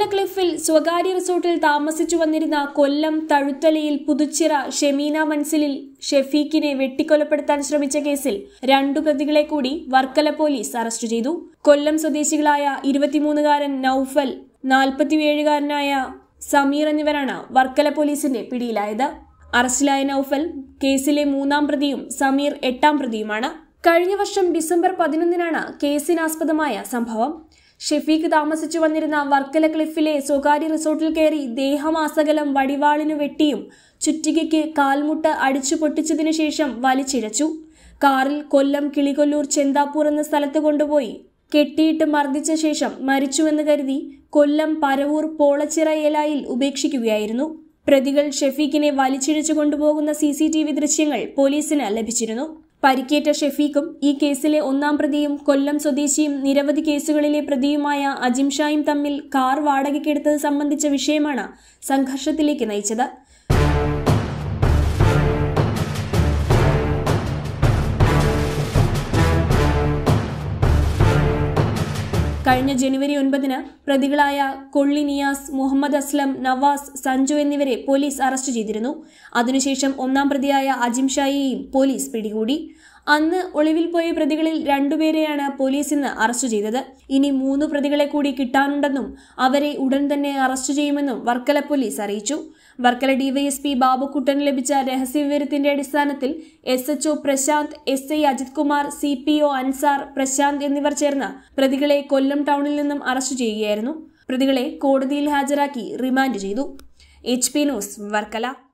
ക്ലിഫിൽ സ്വകാര്യ റിസോർട്ടിൽ താമസിച്ചു വന്നിരുന്ന കൊല്ലം തഴുത്തലയിൽ പുതുച്ചിറ ഷെമീന മൻസിലിൽ ഷെഫീഖിനെ വെട്ടിക്കൊലപ്പെടുത്താൻ ശ്രമിച്ച കേസിൽ രണ്ടു പ്രതികളെ കൂടി വർക്കല പോലീസ് അറസ്റ്റ് ചെയ്തു കൊല്ലം സ്വദേശികളായ ഇരുപത്തിമൂന്നുകാരൻ നൌഫൽ നാൽപ്പത്തിയേഴുകാരനായ സമീർ എന്നിവരാണ് വർക്കല പോലീസിന്റെ പിടിയിലായത് അറസ്റ്റിലായ നൌഫൽ കേസിലെ മൂന്നാം പ്രതിയും സമീർ എട്ടാം പ്രതിയുമാണ് കഴിഞ്ഞ വർഷം ഡിസംബർ പതിനൊന്നിനാണ് കേസിനാസ്പദമായ സംഭവം ഷെഫീഖ് താമസിച്ചു വന്നിരുന്ന വർക്കല ക്ലിഫിലെ സ്വകാര്യ റിസോർട്ടിൽ കയറി ദേഹമാസകലം വടിവാളിനു വെട്ടിയും ചുറ്റികയ്ക്ക് കാൽമുട്ട് അടിച്ചു പൊട്ടിച്ചതിനു ശേഷം വലിച്ചിഴച്ചു കാറിൽ കൊല്ലം കിളികൊല്ലൂർ ചെന്താപ്പൂർ എന്ന സ്ഥലത്ത് കൊണ്ടുപോയി കെട്ടിയിട്ട് മർദ്ദിച്ച ശേഷം മരിച്ചുവെന്ന് കരുതി കൊല്ലം പരവൂർ പോളച്ചിറ ഏലായിൽ ഉപേക്ഷിക്കുകയായിരുന്നു പ്രതികൾ ഷെഫീഖിനെ വലിച്ചിഴച്ചു കൊണ്ടുപോകുന്ന സി സി ടി വി ദൃശ്യങ്ങൾ പോലീസിന് ലഭിച്ചിരുന്നു പരിക്കേറ്റ ഷെഫീഖും ഈ കേസിലെ ഒന്നാം പ്രതിയും കൊല്ലം സ്വദേശിയും നിരവധി കേസുകളിലെ പ്രതിയുമായ അജിംഷായും തമ്മിൽ കാർ വാടകയ്ക്കെടുത്തത് സംബന്ധിച്ച വിഷയമാണ് സംഘർഷത്തിലേക്ക് നയിച്ചത് കഴിഞ്ഞ ജനുവരി ഒൻപതിന് പ്രതികളായ കൊള്ളി നിയാസ് മുഹമ്മദ് അസ്ലം നവാസ് സഞ്ജു എന്നിവരെ പോലീസ് അറസ്റ്റ് ചെയ്തിരുന്നു അതിനുശേഷം ഒന്നാം പ്രതിയായ അജിം ഷായെയും പോലീസ് പിടികൂടി അന്ന് ഒളിവിൽ പോയ പ്രതികളിൽ രണ്ടുപേരെയാണ് പോലീസ് ഇന്ന് അറസ്റ്റ് ചെയ്തത് ഇനി മൂന്ന് പ്രതികളെ കൂടി കിട്ടാനുണ്ടെന്നും അവരെ ഉടൻ തന്നെ അറസ്റ്റ് ചെയ്യുമെന്നും വർക്കല പോലീസ് അറിയിച്ചു വർക്കല ഡിവൈഎസ്പി ബാബുക്കുട്ടന് ലഭിച്ച രഹസ്യവിവരത്തിന്റെ അടിസ്ഥാനത്തിൽ S HO Prashanth S I Ajith Kumar C P O Ansar Prashanth എന്നിവർ ചേർന്ന് പ്രതികളെ കൊല്ലം ടൗണിൽ നിന്നും അറസ്റ്റ് ചെയ്യുകയായിരുന്നു പ്രതികളെ കോടതിയിൽ ഹാജരാക്കി റിമാൻഡ് ചെയ്തു എച്ച് പി ന്യൂസ് വർക്കല